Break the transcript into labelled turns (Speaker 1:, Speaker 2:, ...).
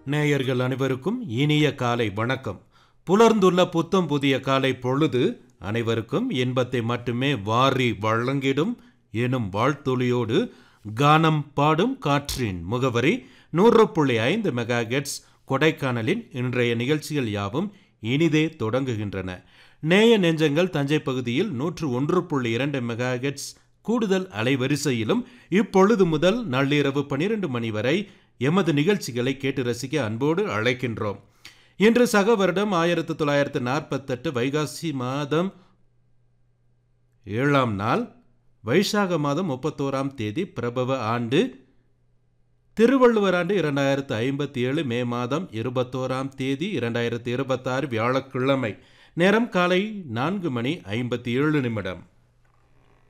Speaker 1: நேயர்கள் அனைவருக்கும் இனிய காலை வணக்கம் புலர்ந்துள்ள புத்தம் புதிய காலை பொழுது அனைவருக்கும் இன்பத்தை மட்டுமே வாரி வழங்கிடும் எனும் வாழ்த்தொலியோடு கானம் பாடும் காற்றின் முகவரி நூறு புள்ளி ஐந்து மெகா கொடைக்கானலின் இன்றைய நிகழ்ச்சிகள் யாவும் இனிதே தொடங்குகின்றன நேய நெஞ்சங்கள் தஞ்சை பகுதியில் நூற்று ஒன்று புள்ளி இரண்டு மெகா கூடுதல் அலைவரிசையிலும் இப்பொழுது முதல் நள்ளிரவு பனிரெண்டு மணி வரை எமது நிகழ்ச்சிகளை கேட்டு ரசிக்க அன்போடு அழைக்கின்றோம் இன்று சக வருடம் ஆயிரத்தி தொள்ளாயிரத்து நாற்பத்தெட்டு வைகாசி மாதம் ஏழாம் நாள் வைசாக மாதம் முப்பத்தோராம் தேதி பிரபவ ஆண்டு திருவள்ளுவர் ஆண்டு இரண்டாயிரத்து ஐம்பத்தி ஏழு மே மாதம் இருபத்தோராம் தேதி இரண்டாயிரத்து இருபத்தாறு வியாழக்கிழமை நேரம் காலை நான்கு மணி ஐம்பத்தி ஏழு நிமிடம்